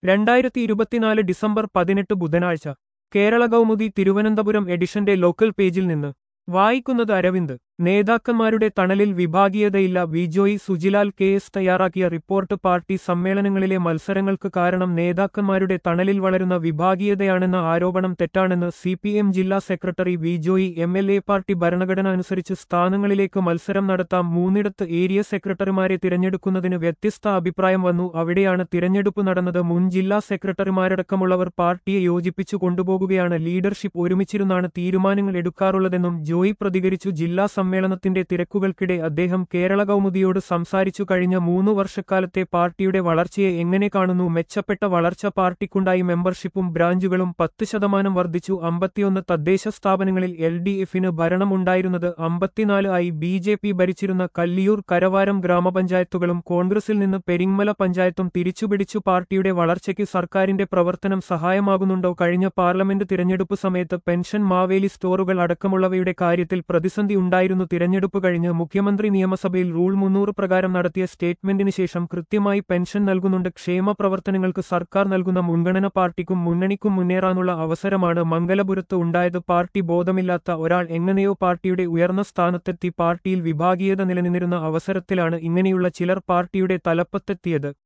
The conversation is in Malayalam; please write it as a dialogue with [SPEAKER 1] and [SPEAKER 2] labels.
[SPEAKER 1] രണ്ടായിരത്തി ഇരുപത്തിനാല് ഡിസംബർ പതിനെട്ട് ബുധനാഴ്ച കേരള കൗമുദി തിരുവനന്തപുരം എഡിഷന്റെ ലോക്കൽ പേജിൽ നിന്ന് വായിക്കുന്നത് അരവിന്ദ് നേതാക്കന്മാരുടെ തണലിൽ വിഭാഗീയതയില്ല വിജോയ് സുജിലാൽ കെ എസ് തയ്യാറാക്കിയ റിപ്പോർട്ട് പാർട്ടി സമ്മേളനങ്ങളിലെ മത്സരങ്ങൾക്ക് കാരണം നേതാക്കന്മാരുടെ തണലിൽ വളരുന്ന വിഭാഗീയതയാണെന്ന ആരോപണം തെറ്റാണെന്ന് സി പി എം ജില്ലാ secretary Vijoy M L A party ഭരണഘടന അനുസരിച്ച് സ്ഥാനങ്ങളിലേക്ക് മത്സരം നടത്താം മൂന്നിടത്ത് ഏരിയ സെക്രട്ടറിമാരെ തിരഞ്ഞെടുക്കുന്നതിന് വ്യത്യസ്ത അഭിപ്രായം വന്നു അവിടെയാണ് തിരഞ്ഞെടുപ്പ് നടന്നത് മുൻ ജില്ലാ സെക്രട്ടറിമാരടക്കമുള്ളവർ പാർട്ടിയെ യോജിപ്പിച്ചു കൊണ്ടുപോകുകയാണ് ലീഡർഷിപ്പ് ഒരുമിച്ചിരുന്നാണ് തീരുമാനങ്ങൾ എടുക്കാറുള്ളതെന്നും ജോയ് പ്രതികരിച്ചു ജില്ലാ സമ്മേളനത്തിന്റെ തിരക്കുകൾക്കിടെ അദ്ദേഹം കേരള കൗമുദിയോട് സംസാരിച്ചു കഴിഞ്ഞ മൂന്നു വർഷക്കാലത്തെ പാർട്ടിയുടെ വളർച്ചയെ എങ്ങനെ കാണുന്നു മെച്ചപ്പെട്ട വളർച്ച പാർട്ടിക്കുണ്ടായി മെമ്പർഷിപ്പും ബ്രാഞ്ചുകളും പത്ത് ശതമാനം വർദ്ധിച്ചു അമ്പത്തിയൊന്ന് തദ്ദേശ സ്ഥാപനങ്ങളിൽ എൽ ഡി എഫിന് ഭരണമുണ്ടായിരുന്നത് അമ്പത്തിനാല് ആയി ബി ജെ പി ഭരിച്ചിരുന്ന കല്ലിയൂർ കരവാരം ഗ്രാമപഞ്ചായത്തുകളും കോൺഗ്രസിൽ നിന്ന് പെരിങ്ങമല പഞ്ചായത്തും തിരിച്ചുപിടിച്ചു പാർട്ടിയുടെ വളർച്ചയ്ക്ക് സർക്കാരിന്റെ പ്രവർത്തനം സഹായമാകുന്നുണ്ടോ കഴിഞ്ഞ പാർലമെന്റ് തിരഞ്ഞെടുപ്പ് സമയത്ത് പെൻഷൻ മാവേലി സ്റ്റോറുകൾ അടക്കമുള്ളവയുടെ കാര്യത്തിൽ പ്രതിസന്ധി ഉണ്ടായിരുന്നു തിരഞ്ഞെടുപ്പ് കഴിഞ്ഞ് മുഖ്യമന്ത്രി നിയമസഭയിൽ റൂൾ മുന്നൂറ് പ്രകാരം നടത്തിയ സ്റ്റേറ്റ്മെന്റിന് ശേഷം കൃത്യമായി പെൻഷൻ നൽകുന്നുണ്ട് ക്ഷേമ പ്രവർത്തനങ്ങൾക്ക് സർക്കാർ നൽകുന്ന മുൻഗണന പാർട്ടിക്കും മുന്നണിക്കും മുന്നേറാനുള്ള അവസരമാണ് മംഗലപുരത്ത് ഉണ്ടായത് പാർട്ടി ബോധമില്ലാത്ത ഒരാൾ എങ്ങനെയോ പാർട്ടിയുടെ ഉയർന്ന സ്ഥാനത്തെത്തി പാർട്ടിയിൽ വിഭാഗീയത നിലനിന്നിരുന്ന അവസരത്തിലാണ് ഇങ്ങനെയുള്ള ചിലർ പാർട്ടിയുടെ തലപ്പത്തെത്തിയത്